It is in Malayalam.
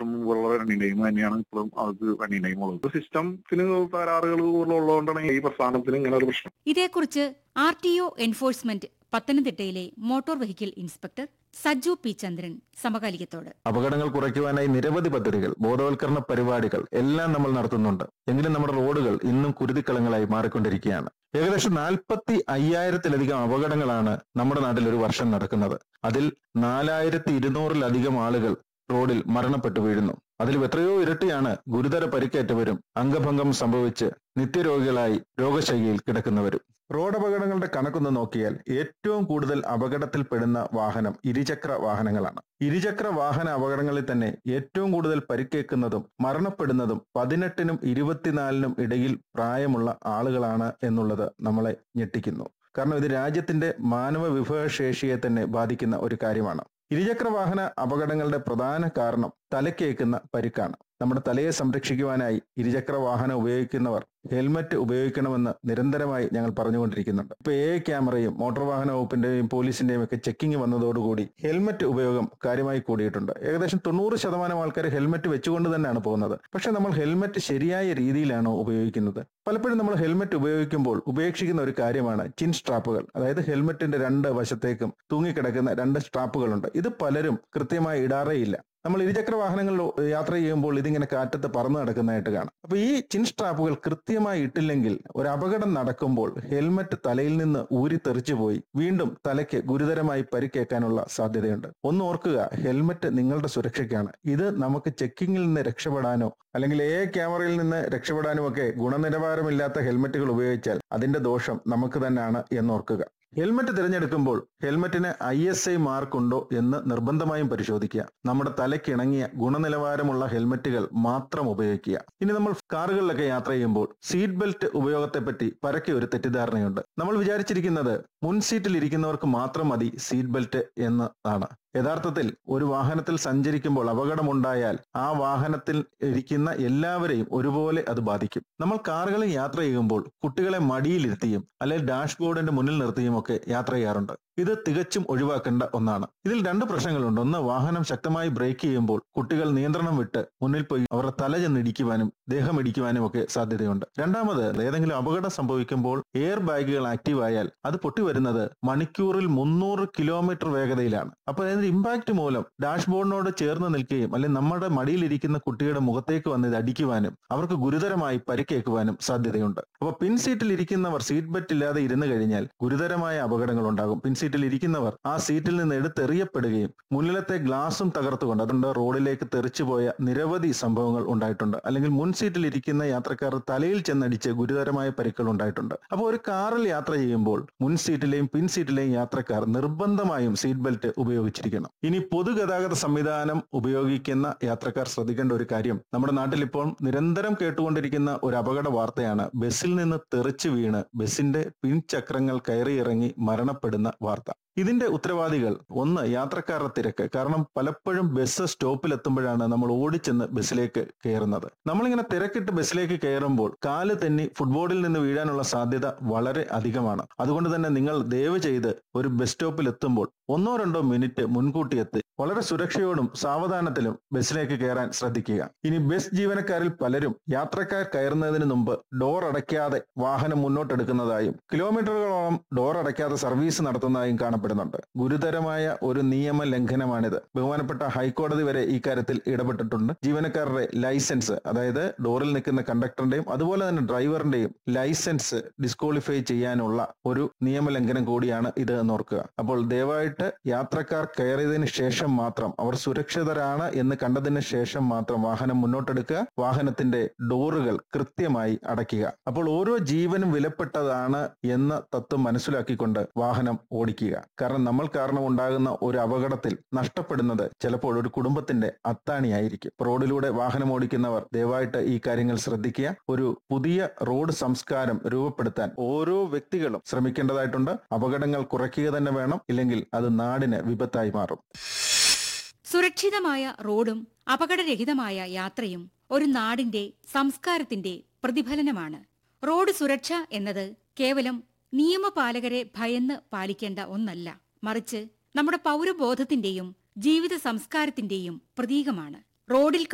വർഷം മുമ്പുള്ള റണ്ണിംഗ് ടൈം തന്നെയാണ് ഇപ്പോഴും അവർക്ക് റണ്ണിംഗ് ടൈം ഉള്ളത് സിസ്റ്റത്തിന് തകരാറുകൾ ഉള്ളതുകൊണ്ടാണ് ഈ പ്രസ്ഥാനത്തിന് ഇങ്ങനെ ഒരു പ്രശ്നം ഇതേക്കുറിച്ച് ആർ ടി ഒ എൻഫോഴ്സ്മെന്റ് പത്തനംതിട്ടയിലെ motor vehicle inspector Sajju P Chandran സമകാലികത്തോട് അപകടങ്ങൾ കുറയ്ക്കുവാനായി നിരവധി പദ്ധതികൾ ബോധവൽക്കരണ പരിപാടികൾ എല്ലാം നമ്മൾ നടത്തുന്നുണ്ട് എങ്കിലും നമ്മുടെ റോഡുകൾ ഇന്നും കുരുതിക്കളങ്ങളായി മാറിക്കൊണ്ടിരിക്കുകയാണ് ഏകദേശം നാൽപ്പത്തി അയ്യായിരത്തിലധികം അപകടങ്ങളാണ് നമ്മുടെ നാട്ടിൽ ഒരു വർഷം നടക്കുന്നത് അതിൽ നാലായിരത്തി ഇരുന്നൂറിലധികം ആളുകൾ റോഡിൽ മരണപ്പെട്ടു വീഴുന്നു അതിൽ എത്രയോ ഇരട്ടിയാണ് ഗുരുതര പരിക്കേറ്റവരും അംഗഭംഗം സംഭവിച്ച് നിത്യരോഗികളായി രോഗശൈലിയിൽ കിടക്കുന്നവരും റോഡ് അപകടങ്ങളുടെ കണക്കൊന്ന് നോക്കിയാൽ ഏറ്റവും കൂടുതൽ അപകടത്തിൽപ്പെടുന്ന വാഹനം ഇരുചക്ര വാഹനങ്ങളാണ് ഇരുചക്ര വാഹന അപകടങ്ങളിൽ തന്നെ ഏറ്റവും കൂടുതൽ പരിക്കേക്കുന്നതും മരണപ്പെടുന്നതും പതിനെട്ടിനും ഇരുപത്തിനാലിനും ഇടയിൽ പ്രായമുള്ള ആളുകളാണ് എന്നുള്ളത് നമ്മളെ ഞെട്ടിക്കുന്നു കാരണം ഇത് രാജ്യത്തിന്റെ മാനവ വിഭവശേഷിയെ തന്നെ ബാധിക്കുന്ന ഒരു കാര്യമാണ് ഇരുചക്ര വാഹന അപകടങ്ങളുടെ പ്രധാന കാരണം തലക്കേക്കുന്ന പരിക്കാണ് നമ്മുടെ തലയെ സംരക്ഷിക്കുവാനായി ഇരുചക്ര വാഹനം ഉപയോഗിക്കുന്നവർ ഹെൽമറ്റ് ഉപയോഗിക്കണമെന്ന് നിരന്തരമായി ഞങ്ങൾ പറഞ്ഞുകൊണ്ടിരിക്കുന്നുണ്ട് ഇപ്പൊ എ ക്യാമറയും മോട്ടോർ വാഹന വകുപ്പിന്റെയും പോലീസിന്റെയും ഒക്കെ ചെക്കിംഗ് വന്നതോടുകൂടി ഹെൽമറ്റ് ഉപയോഗം കാര്യമായി കൂടിയിട്ടുണ്ട് ഏകദേശം തൊണ്ണൂറ് ശതമാനം ആൾക്കാർ ഹെൽമറ്റ് വെച്ചുകൊണ്ട് തന്നെയാണ് പോകുന്നത് പക്ഷെ നമ്മൾ ഹെൽമറ്റ് ശരിയായ രീതിയിലാണോ ഉപയോഗിക്കുന്നത് പലപ്പോഴും നമ്മൾ ഹെൽമറ്റ് ഉപയോഗിക്കുമ്പോൾ ഉപേക്ഷിക്കുന്ന ഒരു കാര്യമാണ് ചിൻ സ്ട്രാപ്പുകൾ അതായത് ഹെൽമറ്റിന്റെ രണ്ട് വശത്തേക്കും തൂങ്ങിക്കിടക്കുന്ന രണ്ട് സ്ട്രാപ്പുകളുണ്ട് ഇത് പലരും കൃത്യമായി ഇടാറേയില്ല നമ്മൾ ഇരുചക്ര വാഹനങ്ങളിൽ യാത്ര ചെയ്യുമ്പോൾ ഇതിങ്ങനെ കാറ്റത്ത് പറന്നു നടക്കുന്നതായിട്ട് കാണാം അപ്പൊ ഈ ചിൻ സ്ട്രാപ്പുകൾ കൃത്യമായി ഇട്ടില്ലെങ്കിൽ ഒരു അപകടം നടക്കുമ്പോൾ ഹെൽമറ്റ് തലയിൽ നിന്ന് ഊരി തെറിച്ചു പോയി വീണ്ടും തലയ്ക്ക് ഗുരുതരമായി പരിക്കേക്കാനുള്ള സാധ്യതയുണ്ട് ഒന്ന് ഓർക്കുക ഹെൽമറ്റ് നിങ്ങളുടെ സുരക്ഷയ്ക്കാണ് ഇത് നമുക്ക് ചെക്കിങ്ങിൽ നിന്ന് രക്ഷപ്പെടാനോ അല്ലെങ്കിൽ എ ക്യാമറയിൽ നിന്ന് രക്ഷപ്പെടാനും ഒക്കെ ഗുണനിലവാരമില്ലാത്ത ഹെൽമറ്റുകൾ ഉപയോഗിച്ചാൽ അതിന്റെ ദോഷം നമുക്ക് തന്നെയാണ് എന്നോർക്കുക ഹെൽമറ്റ് തിരഞ്ഞെടുക്കുമ്പോൾ ഹെൽമറ്റിന് ഐ എസ് ഐ മാർക്ക് ഉണ്ടോ എന്ന് നിർബന്ധമായും പരിശോധിക്കുക നമ്മുടെ തലക്കിണങ്ങിയ ഗുണനിലവാരമുള്ള ഹെൽമറ്റുകൾ മാത്രം ഉപയോഗിക്കുക ഇനി നമ്മൾ കാറുകളിലൊക്കെ യാത്ര ചെയ്യുമ്പോൾ സീറ്റ് ബെൽറ്റ് ഉപയോഗത്തെപ്പറ്റി പരക്കെ ഒരു തെറ്റിദ്ധാരണയുണ്ട് നമ്മൾ വിചാരിച്ചിരിക്കുന്നത് മുൻ സീറ്റിൽ ഇരിക്കുന്നവർക്ക് മാത്രം മതി സീറ്റ് ബെൽറ്റ് എന്നതാണ് യഥാർത്ഥത്തിൽ ഒരു വാഹനത്തിൽ സഞ്ചരിക്കുമ്പോൾ അപകടമുണ്ടായാൽ ആ വാഹനത്തിൽ ഇരിക്കുന്ന എല്ലാവരെയും ഒരുപോലെ അത് ബാധിക്കും നമ്മൾ കാറുകളിൽ യാത്ര ചെയ്യുമ്പോൾ കുട്ടികളെ മടിയിലിരുത്തിയും അല്ലെങ്കിൽ ഡാഷ്ബോർഡിന്റെ മുന്നിൽ നിർത്തിയും ഒക്കെ യാത്ര ചെയ്യാറുണ്ട് ഇത് തികച്ചും ഒഴിവാക്കേണ്ട ഒന്നാണ് ഇതിൽ രണ്ട് പ്രശ്നങ്ങളുണ്ട് ഒന്ന് വാഹനം ശക്തമായി ബ്രേക്ക് ചെയ്യുമ്പോൾ കുട്ടികൾ നിയന്ത്രണം വിട്ട് മുന്നിൽ പോയി അവരുടെ തല ചെന്നിടിക്കുവാനും ദേഹം ഇടിക്കുവാനും ഒക്കെ സാധ്യതയുണ്ട് രണ്ടാമത് ഏതെങ്കിലും അപകടം സംഭവിക്കുമ്പോൾ എയർ ബാഗുകൾ ആക്റ്റീവ് ആയാൽ അത് പൊട്ടിവരുന്നത് മണിക്കൂറിൽ മുന്നൂറ് കിലോമീറ്റർ വേഗതയിലാണ് അപ്പോൾ അതിന്റെ ഇമ്പാക്ട് മൂലം ഡാഷ്ബോർഡിനോട് ചേർന്ന് നിൽക്കുകയും അല്ലെങ്കിൽ നമ്മുടെ മടിയിലിരിക്കുന്ന കുട്ടിയുടെ മുഖത്തേക്ക് വന്ന് ഇത് അടിക്കുവാനും അവർക്ക് ഗുരുതരമായി പരിക്കേക്കുവാനും സാധ്യതയുണ്ട് അപ്പോൾ പിൻ സീറ്റിൽ ഇരിക്കുന്നവർ സീറ്റ് ബെൽറ്റ് ഇല്ലാതെ ഇരുന്ന് കഴിഞ്ഞാൽ ഗുരുതരമായ അപകടങ്ങൾ ഉണ്ടാകും പിൻ സീറ്റിൽ ഇരിക്കുന്നവർ ആ സീറ്റിൽ നിന്ന് എടുത്തെറിയപ്പെടുകയും മുന്നിലത്തെ ഗ്ലാസും തകർത്തുകൊണ്ട് അതുകൊണ്ട് റോഡിലേക്ക് തെറിച്ചുപോയ നിരവധി സംഭവങ്ങൾ ഉണ്ടായിട്ടുണ്ട് അല്ലെങ്കിൽ മുൻ സീറ്റിൽ ഇരിക്കുന്ന യാത്രക്കാർ തലയിൽ ചെന്നടിച്ച് ഗുരുതരമായ പരിക്കുകൾ ഉണ്ടായിട്ടുണ്ട് അപ്പോൾ ഒരു കാറിൽ യാത്ര ചെയ്യുമ്പോൾ മുൻ സീറ്റിലെയും പിൻ സീറ്റിലെയും യാത്രക്കാർ നിർബന്ധമായും സീറ്റ് ബെൽറ്റ് ഉപയോഗിച്ചിരിക്കണം ഇനി പൊതുഗതാഗത സംവിധാനം ഉപയോഗിക്കുന്ന യാത്രക്കാർ ശ്രദ്ധിക്കേണ്ട ഒരു കാര്യം നമ്മുടെ നാട്ടിൽ ഇപ്പോൾ നിരന്തരം കേട്ടുകൊണ്ടിരിക്കുന്ന ഒരു അപകട വാർത്തയാണ് ബസ്സിൽ നിന്ന് തെറിച്ചു വീണ് ബസ്സിന്റെ പിൻചക്രങ്ങൾ കയറിയിറങ്ങി മരണപ്പെടുന്ന വാർത്ത ഇതിന്റെ ഉത്തരവാദികൾ ഒന്ന് യാത്രക്കാരുടെ തിരക്ക് കാരണം പലപ്പോഴും ബസ് സ്റ്റോപ്പിലെത്തുമ്പോഴാണ് നമ്മൾ ഓടിച്ചെന്ന് ബസ്സിലേക്ക് കയറുന്നത് നമ്മളിങ്ങനെ തിരക്കിട്ട് ബസ്സിലേക്ക് കയറുമ്പോൾ കാല് തെന്നി ഫുട്ബോളിൽ നിന്ന് വീഴാനുള്ള സാധ്യത വളരെ അധികമാണ് അതുകൊണ്ട് തന്നെ നിങ്ങൾ ദയവ് ചെയ്ത് ഒരു ബസ് സ്റ്റോപ്പിൽ എത്തുമ്പോൾ ഒന്നോ രണ്ടോ മിനിറ്റ് മുൻകൂട്ടി എത്തി വളരെ സുരക്ഷയോടും സാവധാനത്തിലും ബസ്സിലേക്ക് കയറാൻ ശ്രദ്ധിക്കുക ഇനി ബസ് ജീവനക്കാരിൽ പലരും യാത്രക്കാർ കയറുന്നതിന് മുമ്പ് ഡോർ അടയ്ക്കാതെ വാഹനം മുന്നോട്ടെടുക്കുന്നതായും കിലോമീറ്ററുകളോളം ഡോർ അടയ്ക്കാതെ സർവീസ് നടത്തുന്നതായും കാണപ്പെടുന്നുണ്ട് ഗുരുതരമായ ഒരു നിയമ ലംഘനമാണിത് ബഹുമാനപ്പെട്ട ഹൈക്കോടതി വരെ ഈ കാര്യത്തിൽ ഇടപെട്ടിട്ടുണ്ട് ജീവനക്കാരുടെ ലൈസൻസ് അതായത് ഡോറിൽ നിൽക്കുന്ന കണ്ടക്ടറിന്റെയും അതുപോലെ തന്നെ ഡ്രൈവറിന്റെയും ലൈസൻസ് ഡിസ്ക്വാളിഫൈ ചെയ്യാനുള്ള ഒരു നിയമലംഘനം കൂടിയാണ് ഇത് എന്നോർക്കുക അപ്പോൾ ദയവായിട്ട് യാത്രക്കാർ കയറിയതിന് ശേഷം മാത്രം അവർ സുരക്ഷിതരാണ് എന്ന് കണ്ടതിന് ശേഷം മാത്രം വാഹനം മുന്നോട്ടെടുക്കുക വാഹനത്തിന്റെ ഡോറുകൾ കൃത്യമായി അടയ്ക്കുക അപ്പോൾ ഓരോ ജീവനും വിലപ്പെട്ടതാണ് എന്ന തത്വം മനസ്സിലാക്കിക്കൊണ്ട് വാഹനം ഓടിക്കുക കാരണം നമ്മൾ കാരണം ഉണ്ടാകുന്ന ഒരു അപകടത്തിൽ നഷ്ടപ്പെടുന്നത് ചിലപ്പോൾ ഒരു കുടുംബത്തിന്റെ അത്താണിയായിരിക്കും റോഡിലൂടെ വാഹനം ഓടിക്കുന്നവർ ദയവായിട്ട് ഈ കാര്യങ്ങൾ ശ്രദ്ധിക്കുക ഒരു പുതിയ റോഡ് സംസ്കാരം രൂപപ്പെടുത്താൻ ഓരോ വ്യക്തികളും ശ്രമിക്കേണ്ടതായിട്ടുണ്ട് അപകടങ്ങൾ കുറയ്ക്കുക തന്നെ വേണം ഇല്ലെങ്കിൽ അത് നാടിന് വിപത്തായി മാറും സുരക്ഷിതമായ റോഡും അപകടരഹിതമായ യാത്രയും ഒരു നാടിന്റെ സംസ്കാരത്തിന്റെ പ്രതിഫലനമാണ് റോഡ് സുരക്ഷ എന്നത് കേവലം നിയമപാലകരെ ഭയന്ന് പാലിക്കേണ്ട ഒന്നല്ല മറിച്ച് നമ്മുടെ പൗരബോധത്തിന്റെയും ജീവിത സംസ്കാരത്തിന്റെയും പ്രതീകമാണ് റോഡിൽ